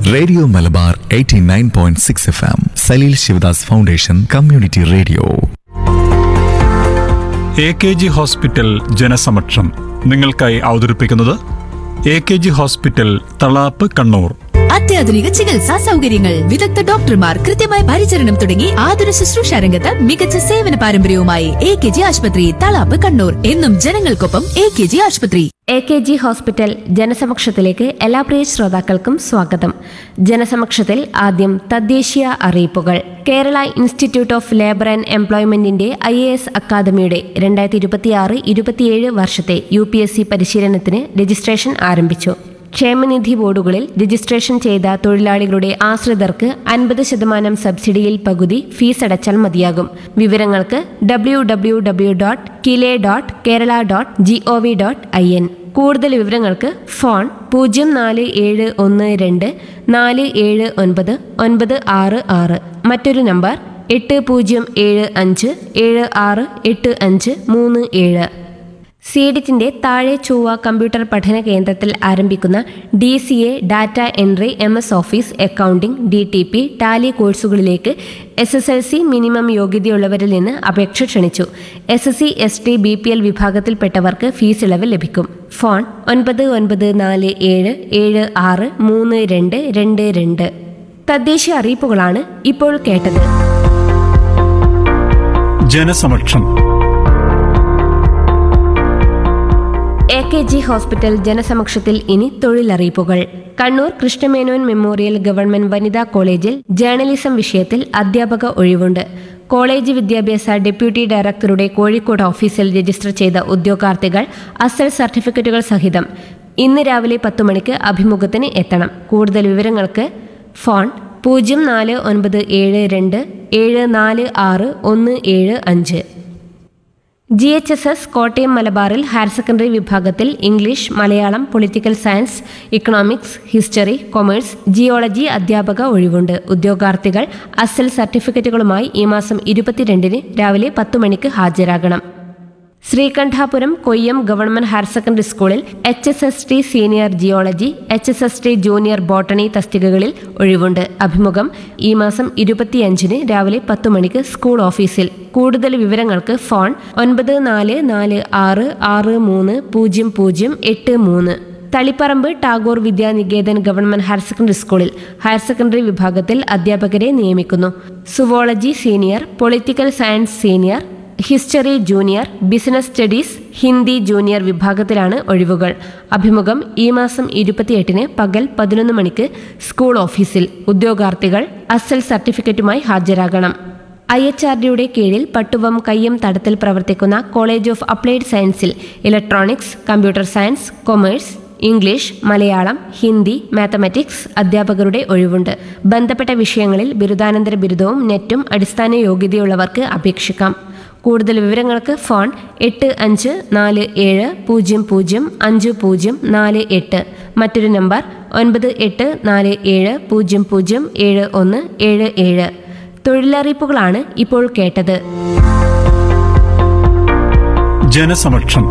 radio Malabar 89.6 F M Salil Shivadas foundation community radio A K G hospital ജനസമക്ഷം നിങ്ങൾക്കായി അവതരിപ്പിക്കുന്നത് A K G hospital Thalap Kannur അത്യാധുനിക ചികിത്സാ സൗകര്യങ്ങൾ വിദഗ്ധ ഡോക്ടർമാർ കൃത്യമായ പരിചരണം തുടങ്ങി ആതുര ശുശ്രൂഷ രംഗത്ത് മികച്ച സേവന പാരമ്പര്യവുമായി എ കെ ജി ആശുപത്രി തളാപ്പ് കണ്ണൂർ എന്നും ജനങ്ങൾക്കൊപ്പം എ കെ ജി ആശുപത്രി എ കെ ജി ഹോസ്പിറ്റൽ ജനസമക്ഷത്തിലേക്ക് എല്ലാ പ്രിയ ശ്രോതാക്കൾക്കും സ്വാഗതം ജനസമക്ഷത്തിൽ ആദ്യം തദ്ദേശീയ അറിയിപ്പുകൾ Kerala institute of labour and എംപ്ലോയ്മെന്റിന്റെ ഐ എ എസ് അക്കാദമിയുടെ രണ്ടായിരത്തി ഇരുപത്തിയാറ് ഇരുപത്തിയേഴ് വർഷത്തെ യു പി എസ് സി പരിശീലനത്തിന് രജിസ്ട്രേഷൻ ആരംഭിച്ചു ക്ഷേമനിധി ബോർഡുകളിൽ രജിസ്ട്രേഷൻ ചെയ്ത തൊഴിലാളികളുടെ ആശ്രിതർക്ക് അൻപത് ശതമാനം സബ്സിഡിയിൽ പകുതി ഫീസ് അടച്ചാൽ മതിയാകും വിവരങ്ങൾക്ക് W W W dot KILE dot Kerala dot G O V dot I N കൂടുതൽ വിവരങ്ങൾക്ക് ഫോൺ പൂജ്യം നാല് ഏഴ് ഒന്ന് രണ്ട് നാല് ഏഴ് ഒൻപത് ഒൻപത് ആറ് ആറ് മറ്റൊരു നമ്പർ എട്ട് പൂജ്യം ഏഴ് അഞ്ച് ഏഴ് ആറ് എട്ട് അഞ്ച് മൂന്ന് ഏഴ് സീഡിറ്റിന്റെ താഴെ ചൊവ്വ കമ്പ്യൂട്ടർ പഠന കേന്ദ്രത്തിൽ ആരംഭിക്കുന്ന D C A data entry M S office accounting D T P Tally കോഴ്സുകളിലേക്ക് S S L C minimum യോഗ്യതയുള്ളവരിൽ നിന്ന് അപേക്ഷ ക്ഷണിച്ചു S S C S T B P L വിഭാഗത്തിൽപ്പെട്ടവർക്ക് ഫീസ് ഇളവ് ലഭിക്കും ഫോൺ ഒൻപത് ഒൻപത് നാല് ഏഴ് ഏഴ് ആറ് മൂന്ന് രണ്ട് രണ്ട് രണ്ട് തദ്ദേശീയ അറിയിപ്പുകളാണ് ഇപ്പോൾ കേട്ടത് ജനസമക്ഷം എ കെ ജി ഹോസ്പിറ്റൽ ജനസമക്ഷത്തിൽ ഇനി തൊഴിലറിയിപ്പുകൾ കണ്ണൂർ കൃഷ്ണമേനോൻ മെമ്മോറിയൽ ഗവൺമെന്റ് വനിതാ കോളേജിൽ ജേർണലിസം വിഷയത്തിൽ അധ്യാപക ഒഴിവുണ്ട് കോളേജ് വിദ്യാഭ്യാസ ഡെപ്യൂട്ടി ഡയറക്ടറുടെ കോഴിക്കോട് ഓഫീസിൽ രജിസ്റ്റർ ചെയ്ത ഉദ്യോഗാർത്ഥികൾ അസൽ സർട്ടിഫിക്കറ്റുകൾ സഹിതം ഇന്ന് രാവിലെ പത്തു മണിക്ക് അഭിമുഖത്തിന് എത്തണം കൂടുതൽ വിവരങ്ങൾക്ക് ഫോൺ പൂജ്യം നാല് ഒൻപത് ഏഴ് രണ്ട് ഏഴ് നാല് ആറ് ഒന്ന് ഏഴ് അഞ്ച് G H S S Kottayam മലബാറിൽ ഹയർ സെക്കൻഡറി വിഭാഗത്തിൽ English Malayalam political science economics history commerce geology അധ്യാപക ഒഴിവുണ്ട് ഉദ്യോഗാർത്ഥികൾ അസൽ സർട്ടിഫിക്കറ്റുകളുമായി ഈ മാസം ഇരുപത്തിരണ്ടിന് രാവിലെ പത്തു മണിക്ക് ഹാജരാകണം Sreekandapuram Koyyam government higher secondary സ്കൂളിൽ H S S T senior geology H S S T junior botany തസ്തികകളിൽ ഒഴിവുണ്ട് അഭിമുഖം ഈ മാസം ഇരുപത്തിയഞ്ചിന് രാവിലെ പത്തു മണിക്ക് സ്കൂൾ ഓഫീസിൽ കൂടുതൽ വിവരങ്ങൾക്ക് ഫോൺ ഒൻപത് നാല് നാല് ആറ് ആറ് മൂന്ന് പൂജ്യം പൂജ്യം എട്ട് മൂന്ന് Taliparamba Tagore Vidyaniketan government higher secondary സ്കൂളിൽ ഹയർ സെക്കൻഡറി വിഭാഗത്തിൽ അധ്യാപകരെ നിയമിക്കുന്നു zoology senior political science senior history junior business studies Hindi junior വിഭാഗത്തിലാണ് ഒഴിവുകൾ അഭിമുഖം ഈ മാസം ഇരുപത്തിയെട്ടിന് പകൽ പതിനൊന്ന് മണിക്ക് സ്കൂൾ ഓഫീസിൽ ഉദ്യോഗാർത്ഥികൾ അസൽ സർട്ടിഫിക്കറ്റുമായി ഹാജരാകണം ഐ എച്ച് ആർ ഡിയുടെ കീഴിൽ പട്ടുവം കയ്യം തടത്തിൽ പ്രവർത്തിക്കുന്ന കോളേജ് ഓഫ് അപ്ലൈഡ് സയൻസിൽ electronics computer science commerce English Malayalam Hindi mathematics അധ്യാപകരുടെ ഒഴിവുണ്ട് ബന്ധപ്പെട്ട വിഷയങ്ങളിൽ ബിരുദാനന്തര ബിരുദവും നെറ്റും അടിസ്ഥാന യോഗ്യതയുള്ളവർക്ക് അപേക്ഷിക്കാം കൂടുതൽ വിവരങ്ങൾക്ക് ഫോൺ എട്ട് അഞ്ച് നാല് ഏഴ് പൂജ്യം പൂജ്യം അഞ്ച് പൂജ്യം നാല് എട്ട് മറ്റൊരു നമ്പർ ഒൻപത് എട്ട് നാല് ഏഴ് പൂജ്യം പൂജ്യം ഏഴ് ഒന്ന് ഏഴ് ഏഴ് തൊഴിലറിയിപ്പുകളാണ് ഇപ്പോൾ കേട്ടത് ജനസമക്ഷം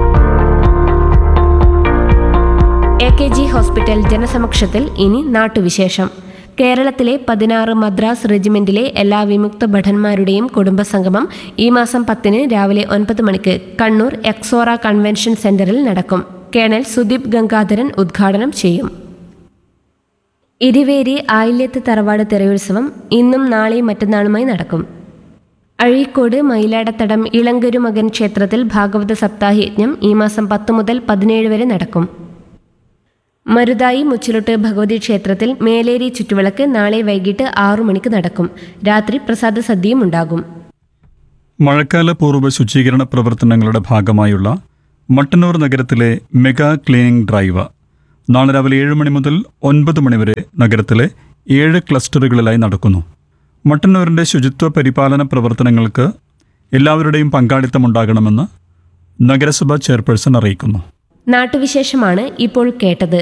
എ കെ ജി ഹോസ്പിറ്റൽ ജനസമക്ഷത്തിൽ ഇനി നാട്ടുവിശേഷം കേരളത്തിലെ പതിനാറ് മദ്രാസ് റെജിമെന്റിലെ എല്ലാ വിമുക്ത ഭടന്മാരുടെയും കുടുംബസംഗമം ഈ മാസം പത്തിന് രാവിലെ ഒൻപത് മണിക്ക് കണ്ണൂർ എക്സോറ കൺവെൻഷൻ സെന്ററിൽ നടക്കും കേണൽ സുദീപ് ഗംഗാധരൻ ഉദ്ഘാടനം ചെയ്യും ഇരുവേരി ആയില്യത്ത് തറവാട് തെരയുത്സവം ഇന്നും നാളെയും മറ്റന്നാളുമായി നടക്കും അഴീക്കോട് മയിലാടത്തടം ഇളങ്കുരുമകൻ ക്ഷേത്രത്തിൽ ഭാഗവത സപ്താഹയജ്ഞം ഈ മാസം പത്ത് മുതൽ പതിനേഴ് വരെ നടക്കും മരുതായി മുച്ചിലോട്ട് ഭഗവതി ക്ഷേത്രത്തിൽ മേലേരി ചുറ്റുവിളക്ക് നാളെ വൈകിട്ട് ആറു മണിക്ക് നടക്കും രാത്രി പ്രസാദ സദ്യയും ഉണ്ടാകും മഴക്കാല പൂർവ്വ ശുചീകരണ പ്രവർത്തനങ്ങളുടെ ഭാഗമായുള്ള മട്ടന്നൂർ നഗരത്തിലെ മെഗാ ക്ലീനിംഗ് ഡ്രൈവ് നാളെ രാവിലെ ഏഴ് മണി മുതൽ ഒൻപത് മണിവരെ നഗരത്തിലെ ഏഴ് ക്ലസ്റ്ററുകളിലായി നടക്കുന്നു മട്ടന്നൂരിൻ്റെ ശുചിത്വ പരിപാലന പ്രവർത്തനങ്ങൾക്ക് എല്ലാവരുടെയും പങ്കാളിത്തമുണ്ടാകണമെന്ന് നഗരസഭാ ചെയർപേഴ്സൺ അറിയിക്കുന്നു നാട്ടുവിശേഷമാണ് ഇപ്പോൾ കേട്ടത്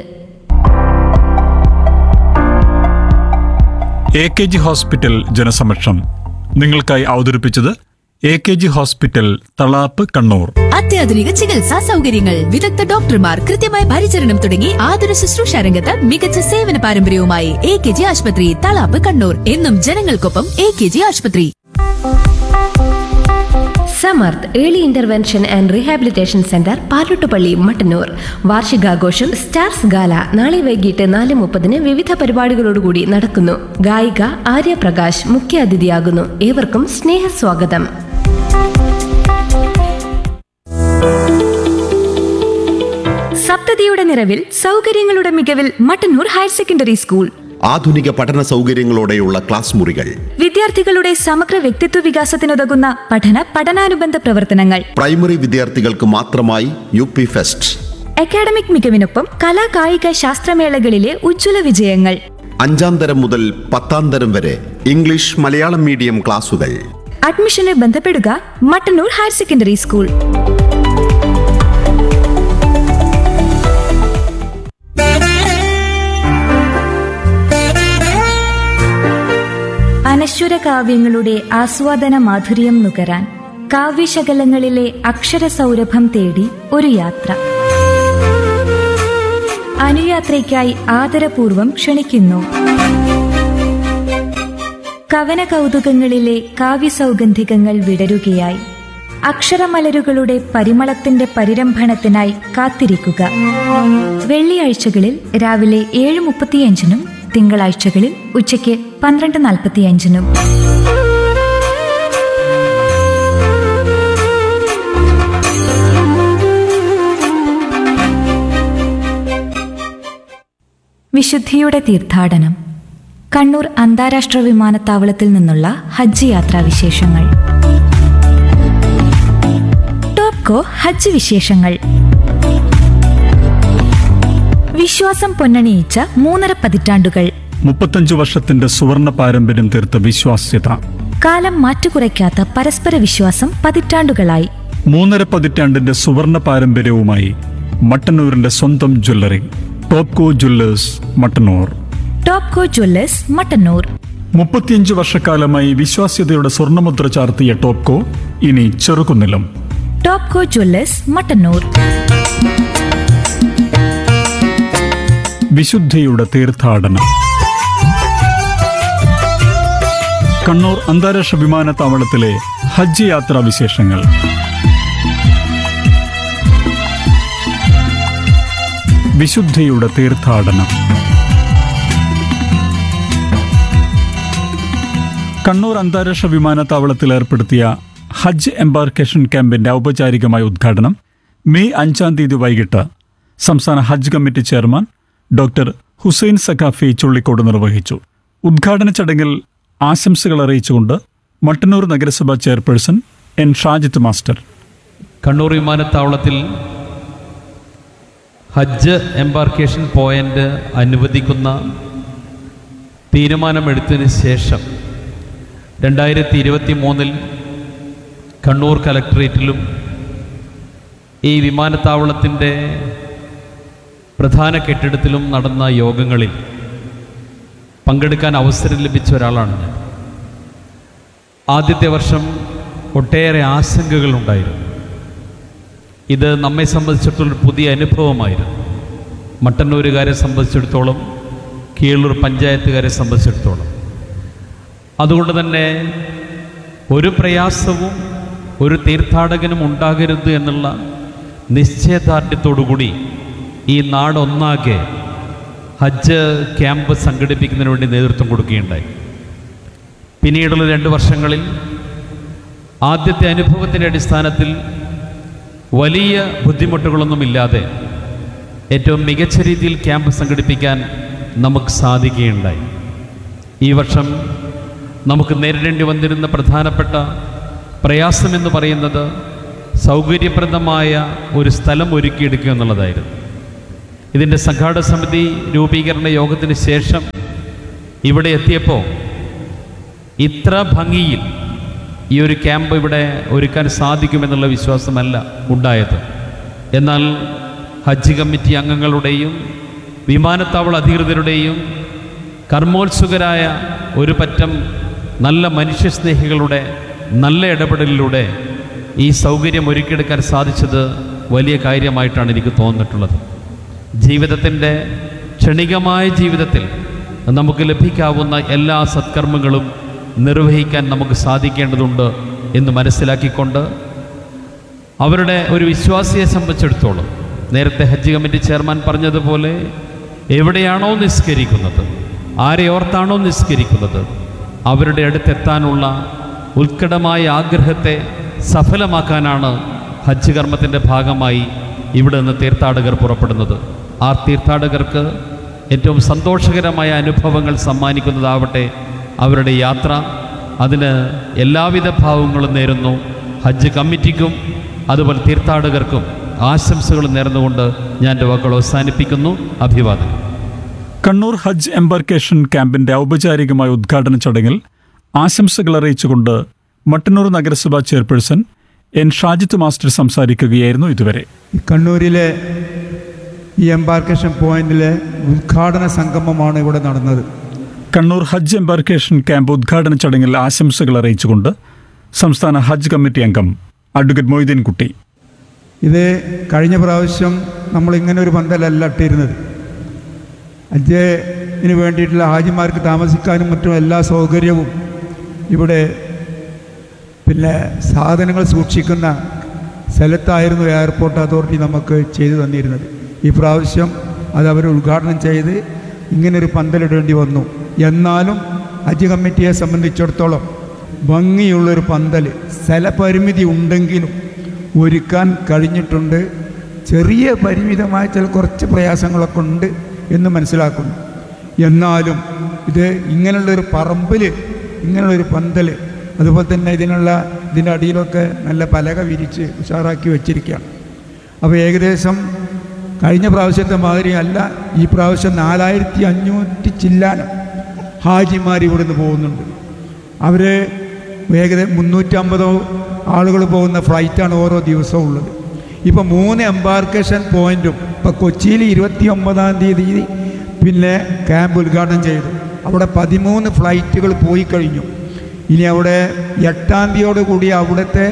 എ കെ ജി ഹോസ്പിറ്റൽ ജനസമക്ഷം നിങ്ങൾക്കായി അവതരിപ്പിച്ചത് A K G hospital Thalap Kannur അത്യാധുനിക ചികിത്സാ സൗകര്യങ്ങൾ വിദഗ്ധ ഡോക്ടർമാർ കൃത്യമായ പരിചരണം തുടങ്ങി ആതുര ശുശ്രൂഷ രംഗത്ത് മികച്ച സേവന പാരമ്പര്യവുമായി എ കെ ജി ആശുപത്രി തളാപ്പ് കണ്ണൂർ എന്നും ജനങ്ങൾക്കൊപ്പം എ കെ ജി ആശുപത്രി Samarth early intervention and rehabilitation centre Palottupalli Mattannur വാർഷികാഘോഷം സ്റ്റാർസ് ഗാല നാളെ വൈകിട്ട് നാല് മുപ്പതിന് വിവിധ പരിപാടികളോടുകൂടി നടക്കുന്നു ഗായിക ആര്യ പ്രകാശ് മുഖ്യാതിഥിയാകുന്നു ഏവർക്കും സ്നേഹസ്വാഗതം സപ്തതിയുടെ നിറവിൽ സൗകര്യങ്ങളുടെ മികവിൽ മട്ടന്നൂർ ഹയർ സെക്കൻഡറി സ്കൂൾ ആധുനിക പഠന സൗകര്യങ്ങളോടെയുള്ള ക്ലാസ് മുറികൾ വിദ്യാർത്ഥികളുടെ സമഗ്ര വ്യക്തിത്വ വികാസത്തിനുതകുന്ന പഠന പഠനാനുബന്ധ പ്രവർത്തനങ്ങൾ പ്രൈമറി വിദ്യാർത്ഥികൾക്ക് മാത്രമായി യു പി ഫെസ്റ്റ് അക്കാഡമിക് മികവിനൊപ്പം കലാ കായിക ശാസ്ത്രമേളകളിലെ ഉജ്ജ്വല വിജയങ്ങൾ അഞ്ചാം തരം മുതൽ പത്താം തരം വരെ ഇംഗ്ലീഷ് മലയാളം മീഡിയം ക്ലാസുകൾ അഡ്മിഷന് ബന്ധപ്പെടുക മട്ടന്നൂർ ഹയർ സെക്കൻഡറി സ്കൂൾ അനശ്വര കാവ്യങ്ങളുടെ ആസ്വാദന മാധുര്യം നുകരാൻ കാവ്യശകലങ്ങളിലെ അക്ഷരസൗരഭം തേടി ഒരു യാത്ര അനുയാത്രയ്ക്കായി ആദരപൂർവം ക്ഷണിക്കുന്നു കവന കൗതുകങ്ങളിലെ കാവ്യസൗഗന്ധികങ്ങൾ വിടരുകയായി അക്ഷരമലരുകളുടെ പരിമളത്തിന്റെ പരിരംഭണത്തിനായി കാത്തിരിക്കുക വെള്ളിയാഴ്ചകളിൽ രാവിലെ ഏഴ് മുപ്പത്തിയഞ്ചിനും തിങ്കളാഴ്ചകളിൽ ഉച്ചയ്ക്ക് പന്ത്രണ്ട് നാൽപ്പത്തിയഞ്ചിനും വിശുദ്ധിയുടെ തീർത്ഥാടനം കണ്ണൂർ അന്താരാഷ്ട്ര വിമാനത്താവളത്തിൽ നിന്നുള്ള ഹജ്ജ് യാത്രാ വിശേഷങ്ങൾ ടോപ്കോ ഹജ്ജ് വിശേഷങ്ങൾ വിശ്വാസം പൊന്നണിയിച്ച മൂന്നര പതിറ്റാണ്ടുകൾ മുപ്പത്തഞ്ചു വർഷത്തിന്റെ സുവർണ പാരമ്പര്യം തീർത്ത വിശ്വാസ്യത കാലം മാറ്റുകുറയ്ക്കാത്ത പരസ്പര വിശ്വാസം പതിറ്റാണ്ടുകളായി മൂന്നര പതിറ്റാണ്ടിന്റെ സുവർണ പാരമ്പര്യവുമായി മട്ടന്നൂരിന്റെ സ്വന്തം jewellery Topco jewellers Mattannur Topco jewellers Mattannur മുപ്പത്തിയഞ്ച് വർഷക്കാലമായി വിശ്വാസ്യതയുടെ സ്വർണ്ണമുദ്ര ചാർത്തിയ ടോപ്കോ ഇനി ചെറുകുന്നിലും ടോപ്കോ ജ്വല്ലേഴ്സ് മട്ടന്നൂർ വിശുദ്ധിയുടെ തീർത്ഥാടനം കണ്ണൂർ അന്താരാഷ്ട്ര വിമാനത്താവളത്തിലെ ഹജ്ജ് യാത്രാ വിശേഷങ്ങൾ വിശുദ്ധിയുടെ തീർത്ഥാടനം കണ്ണൂർ അന്താരാഷ്ട്ര വിമാനത്താവളത്തിൽ ഏർപ്പെടുത്തിയ ഹജ്ജ് എംബാർക്കേഷൻ ക്യാമ്പിന്റെ ഔപചാരികമായ ഉദ്ഘാടനം മെയ് അഞ്ചാം തീയതി വൈകിട്ട് സംസ്ഥാന ഹജ്ജ് committee chairman doctor Hussain Saqafi Chullikode നിർവഹിച്ചു ഉദ്ഘാടന ചടങ്ങിൽ ആശംസകൾ അറിയിച്ചുകൊണ്ട് മട്ടന്നൂർ നഗരസഭാ chairperson N Shajith master Kannur വിമാനത്താവളത്തിൽ ഹജ്ജ് എംബാർക്കേഷൻ പോയിന്റ് അനുവദിക്കുന്ന തീരുമാനമെടുത്തതിന് ശേഷം രണ്ടായിരത്തി ഇരുപത്തി മൂന്നിൽ കണ്ണൂർ കലക്ടറേറ്റിലും ഈ വിമാനത്താവളത്തിൻ്റെ പ്രധാന കെട്ടിടത്തിലും നടന്ന യോഗങ്ങളിൽ പങ്കെടുക്കാൻ അവസരം ലഭിച്ച ഒരാളാണ് ഞാൻ ആദ്യത്തെ വർഷം ഒട്ടേറെ ആശങ്കകളുണ്ടായിരുന്നു ഇത് നമ്മെ സംബന്ധിച്ചിടത്തോളം ഒരു പുതിയ അനുഭവമായിരുന്നു മട്ടന്നൂരുകാരെ സംബന്ധിച്ചിടത്തോളം കീഴൂർ പഞ്ചായത്തുകാരെ സംബന്ധിച്ചിടത്തോളം അതുകൊണ്ട് തന്നെ ഒരു പ്രയാസവും ഒരു തീർത്ഥാടകനും ഉണ്ടാകരുത് എന്നുള്ള നിശ്ചയദാർഢ്യത്തോടുകൂടി ഈ നാടൊന്നാകെ ഹജ്ജ് ക്യാമ്പ് സംഘടിപ്പിക്കുന്നതിന് വേണ്ടി നേതൃത്വം കൊടുക്കുകയുണ്ടായി പിന്നീടുള്ള രണ്ട് വർഷങ്ങളിൽ ആദ്യത്തെ അനുഭവത്തിൻ്റെ അടിസ്ഥാനത്തിൽ വലിയ ബുദ്ധിമുട്ടുകളൊന്നുമില്ലാതെ ഏറ്റവും മികച്ച രീതിയിൽ ക്യാമ്പ് സംഘടിപ്പിക്കാൻ നമുക്ക് സാധിക്കുകയുണ്ടായി ഈ വർഷം നമുക്ക് നേരിടേണ്ടി വന്നിരുന്ന പ്രധാനപ്പെട്ട പ്രയാസമെന്ന് പറയുന്നത് സൗകര്യപ്രദമായ ഒരു സ്ഥലം ഒരുക്കിയെടുക്കുക എന്നുള്ളതായിരുന്നു ഇതിൻ്റെ സംഘാടക സമിതി രൂപീകരണ യോഗത്തിന് ശേഷം ഇവിടെ എത്തിയപ്പോൾ ഇത്ര ഭംഗിയിൽ ഈ ഒരു ക്യാമ്പ് ഇവിടെ ഒരുക്കാൻ സാധിക്കുമെന്നുള്ള വിശ്വാസമല്ല ഉണ്ടായത് എന്നാൽ ഹജ്ജ് കമ്മിറ്റി അംഗങ്ങളുടെയും വിമാനത്താവള അധികൃതരുടെയും കർമ്മോത്സുകരായ ഒരു പറ്റം നല്ല മനുഷ്യസ്നേഹികളുടെ നല്ല ഇടപെടലിലൂടെ ഈ സൗകര്യം ഒരുക്കിയെടുക്കാൻ സാധിച്ചത് വലിയ കാര്യമായിട്ടാണ് എനിക്ക് തോന്നിയിട്ടുള്ളത് ജീവിതത്തിൻ്റെ ക്ഷണികമായ ജീവിതത്തിൽ നമുക്ക് ലഭിക്കാവുന്ന എല്ലാ സത്കർമ്മങ്ങളും നിർവഹിക്കാൻ നമുക്ക് സാധിക്കേണ്ടതുണ്ട് എന്ന് മനസ്സിലാക്കിക്കൊണ്ട് അവരുടെ ഒരു വിശ്വാസിയെ സംബന്ധിച്ചിടത്തോളം നേരത്തെ ഹജ്ജ് കമ്മിറ്റി ചെയർമാൻ പറഞ്ഞതുപോലെ എവിടെയാണോ നിസ്കരിക്കുന്നത് ആരെ ഓർത്താണോ നിസ്കരിക്കുന്നത് അവരുടെ അടുത്തെത്താനുള്ള ഉത്കടമായ ആഗ്രഹത്തെ സഫലമാക്കാനാണ് ഹജ്ജ് കർമ്മത്തിൻ്റെ ഭാഗമായി ഇവിടെ നിന്ന് തീർത്ഥാടകർ പുറപ്പെടുന്നത് ആ തീർത്ഥാടകർക്ക് ഏറ്റവും സന്തോഷകരമായ അനുഭവങ്ങൾ സമ്മാനിക്കുന്നതാവട്ടെ അവരുടെ യാത്ര അതിന് എല്ലാവിധ ഭാവങ്ങളും നേരുന്നു ഹജ്ജ് കമ്മിറ്റിക്കും അതുപോലെ തീർത്ഥാടകർക്കും ആശംസകൾ നേർന്നുകൊണ്ട് ഞാൻ എൻ്റെ വാക്കുകൾ അവസാനിപ്പിക്കുന്നു അഭിവാദനം കണ്ണൂർ ഹജ്ജ് എംബാർക്കേഷൻ ക്യാമ്പിന്റെ ഔപചാരികമായ ഉദ്ഘാടന ചടങ്ങിൽ ആശംസകൾ അറിയിച്ചുകൊണ്ട് മട്ടന്നൂർ നഗരസഭാ ചെയർപേഴ്സൺ എൻ ഷാജിത്ത് മാസ്റ്റർ സംസാരിക്കുകയായിരുന്നു ഇതുവരെ ഈ കണ്ണൂരിലെ ഈ എംബാർക്കേഷൻ പോയിന്റിലെ ഉദ്ഘാടന സംഗമമാണ് ഇവിടെ നടന്നത് കണ്ണൂർ ഹജ്ജ് എംബാർക്കേഷൻ ക്യാമ്പ് ഉദ്ഘാടന ചടങ്ങിൽ ആശംസകൾ അറിയിച്ചുകൊണ്ട് സംസ്ഥാന ഹജ്ജ് കമ്മിറ്റി അംഗം അഡ്വക്കേറ്റ് മൊയ്തീൻ കുട്ടി ഇത് കഴിഞ്ഞ പ്രാവശ്യം നമ്മൾ ഇങ്ങനെ ഒരു പന്തലല്ല ഇട്ടിരുന്നത് ഹജ്ജിന് വേണ്ടിയിട്ടുള്ള ഹാജിമാർക്ക് താമസിക്കാനും മറ്റും എല്ലാ സൗകര്യവും ഇവിടെ പിന്നെ സാധനങ്ങൾ സൂക്ഷിക്കുന്ന സ്ഥലത്തായിരുന്നു എയർപോർട്ട് അതോറിറ്റി നമുക്ക് ചെയ്തു തന്നിരുന്നത് ഈ പ്രാവശ്യം അത് അവർ ഉദ്ഘാടനം ചെയ്ത് ഇങ്ങനൊരു പന്തലിടേണ്ടി വന്നു എന്നാലും ഹജ്ജ് കമ്മിറ്റിയെ സംബന്ധിച്ചിടത്തോളം ഭംഗിയുള്ളൊരു പന്തൽ സ്ഥലപരിമിതി ഉണ്ടെങ്കിലും ഒരുക്കാൻ കഴിഞ്ഞിട്ടുണ്ട് ചെറിയ പരിമിതമായ ചില കുറച്ച് പ്രയാസങ്ങളൊക്കെ ഉണ്ട് എന്ന് മനസ്സിലാക്കുന്നു എന്നാലും ഇത് ഇങ്ങനെയുള്ളൊരു പറമ്പിൽ ഇങ്ങനെയുള്ളൊരു പന്തൽ അതുപോലെ തന്നെ ഇതിനുള്ള ഇതിൻ്റെ അടിയിലൊക്കെ നല്ല പലക വിരിച്ച് ഉഷാറാക്കി വെച്ചിരിക്കുകയാണ് അപ്പോൾ ഏകദേശം കഴിഞ്ഞ പ്രാവശ്യത്തെ മാതിരി അല്ല ഈ പ്രാവശ്യം നാലായിരത്തി അഞ്ഞൂറ്റി ചില്ലാനം ഹാജിമാർ ഇവിടുന്ന് പോകുന്നുണ്ട് അവർ ഏകദേശം മുന്നൂറ്റമ്പതോ ആളുകൾ പോകുന്ന ഫ്ലൈറ്റാണ് ഓരോ ദിവസവും ഉള്ളത് ഇപ്പോൾ മൂന്ന് എംബാർക്കേഷൻ പോയിന്റും ഇപ്പോൾ കൊച്ചിയിൽ ഇരുപത്തി ഒമ്പതാം തീയതി പിന്നെ ക്യാമ്പ് ഉദ്ഘാടനം ചെയ്തു അവിടെ പതിമൂന്ന് ഫ്ലൈറ്റുകൾ പോയി കഴിഞ്ഞു ഇനി അവിടെ എട്ടാം തീയതിയോട് കൂടി അവിടുത്തെ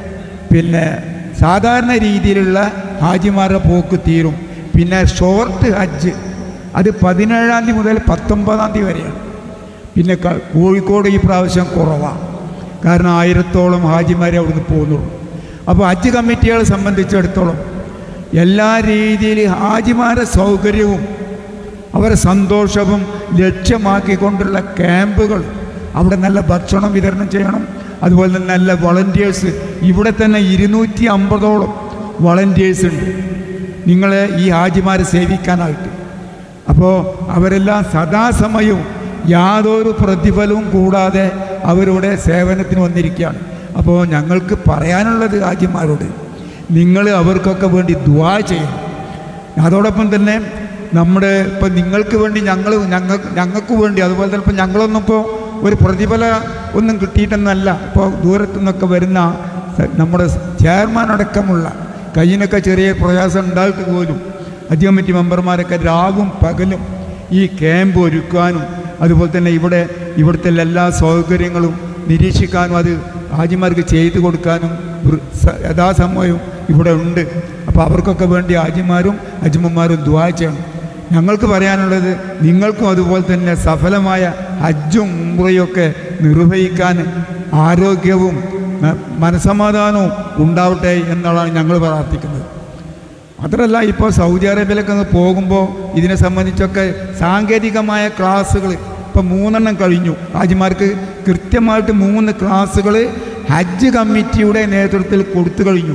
പിന്നെ സാധാരണ രീതിയിലുള്ള ഹാജിമാരുടെ പോക്ക് തീരും പിന്നെ ഷോർട്ട് ഹജ്ജ് അത് പതിനേഴാം തീയതി മുതൽ പത്തൊമ്പതാം തീയതി വരെയാണ് പിന്നെ ക- കോഴിക്കോട് ഈ പ്രാവശ്യം കുറവാണ് കാരണം ആയിരത്തോളം ഹാജിമാരെ അവിടുന്ന് പോകുന്നുള്ളൂ അപ്പോൾ ഹജ്ജ് കമ്മിറ്റികളെ സംബന്ധിച്ചിടത്തോളം എല്ലാ രീതിയിലും ഹാജിമാരുടെ സൗകര്യവും അവരെ സന്തോഷവും ലക്ഷ്യമാക്കിക്കൊണ്ടുള്ള ക്യാമ്പുകൾ അവിടെ നല്ല ഭക്ഷണം വിതരണം ചെയ്യണം അതുപോലെ തന്നെ നല്ല വളണ്ടിയേഴ്സ് ഇവിടെ തന്നെ ഇരുന്നൂറ്റി അമ്പതോളം വളണ്ടിയേഴ്സ് ഉണ്ട് നിങ്ങളെ ഈ ഹാജിമാരെ സേവിക്കാനായിട്ട് അപ്പോൾ അവരെല്ലാം സദാസമയവും യാതൊരു പ്രതിഫലവും കൂടാതെ അവരുടെ സേവനത്തിന് വന്നിരിക്കുകയാണ് അപ്പോൾ ഞങ്ങൾക്ക് പറയാനുള്ളത് ഹാജിമാരോട് നിങ്ങൾ അവർക്കൊക്കെ വേണ്ടി ദ്വാ ചെയ്യണം അതോടൊപ്പം തന്നെ നമ്മുടെ ഇപ്പം നിങ്ങൾക്ക് വേണ്ടി ഞങ്ങൾ ഞങ്ങൾ ഞങ്ങൾക്ക് വേണ്ടി അതുപോലെ തന്നെ ഇപ്പം ഞങ്ങളൊന്നും ഇപ്പോൾ ഒരു പ്രതിഫല ഒന്നും കിട്ടിയിട്ടെന്നല്ല ഇപ്പോൾ ദൂരത്തു നിന്നൊക്കെ വരുന്ന സ- നമ്മുടെ ചെയർമാൻ അടക്കമുള്ള കയ്യിനൊക്കെ ചെറിയ പ്രയാസം ഉണ്ടായിട്ട് പോലും ഹജ്ജ് കമ്മിറ്റി മെമ്പർമാരൊക്കെ രാവും പകലും ഈ ക്യാമ്പ് ഒരുക്കാനും അതുപോലെ തന്നെ ഇവിടെ ഇവിടുത്തെ എല്ലാ സൗകര്യങ്ങളും നിരീക്ഷിക്കാനും അത് ഹാജിമാർക്ക് ചെയ്തു കൊടുക്കാനും വൃ- സ- യഥാസമയവും ഇവിടെ ഉണ്ട് അപ്പോൾ അവർക്കൊക്കെ വേണ്ടി ഹാജിമാരും ഹജ്മന്മാരും ദ്വാ ചെയ്യണം ഞങ്ങൾക്ക് പറയാനുള്ളത് നിങ്ങൾക്കും അതുപോലെ തന്നെ സഫലമായ ഹജ്ജും ഉംറയൊക്കെ നിർവഹിക്കാൻ ആരോഗ്യവും ന- മനസമാധാനവും ഉണ്ടാവട്ടെ എന്നുള്ളതാണ് ഞങ്ങൾ പ്രാർത്ഥിക്കുന്നത് മാത്രമല്ല ഇപ്പോൾ സൗദി അറേബ്യയിലൊക്കെ ഒന്ന് പോകുമ്പോൾ ഇതിനെ സംബന്ധിച്ചൊക്കെ സാങ്കേതികമായ ക്ലാസ്സുകൾ ഇപ്പം മൂന്നെണ്ണം കഴിഞ്ഞു ഹാജിമാർക്ക് കൃത്യമായിട്ട് മൂന്ന് ക്ലാസ്സുകൾ ഹജ്ജ് കമ്മിറ്റിയുടെ നേതൃത്വത്തിൽ കൊടുത്തു കഴിഞ്ഞു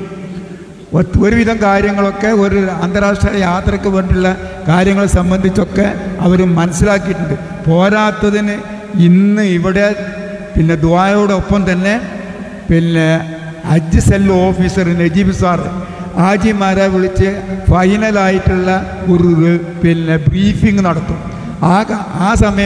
ഒ- ഒരുവിധം കാര്യങ്ങളൊക്കെ ഒരു അന്താരാഷ്ട്ര യാത്രയ്ക്ക് വേണ്ടിയുള്ള കാര്യങ്ങളെ സംബന്ധിച്ചൊക്കെ അവർ മനസ്സിലാക്കിയിട്ടുണ്ട് പോരാത്തതിന് ഇന്ന് ഇവിടെ പിന്നെ ദ്വായോടൊപ്പം തന്നെ പിന്നെ ഹജ്ജ് സെൽ ഓഫീസർ നജീബ് സാറ് ഹാജിമാരെ വിളിച്ച് ഫൈനലായിട്ടുള്ള ഒരു പിന്നെ ബ്രീഫിംഗ് നടത്തും ആ ക- ആ സമയത്ത്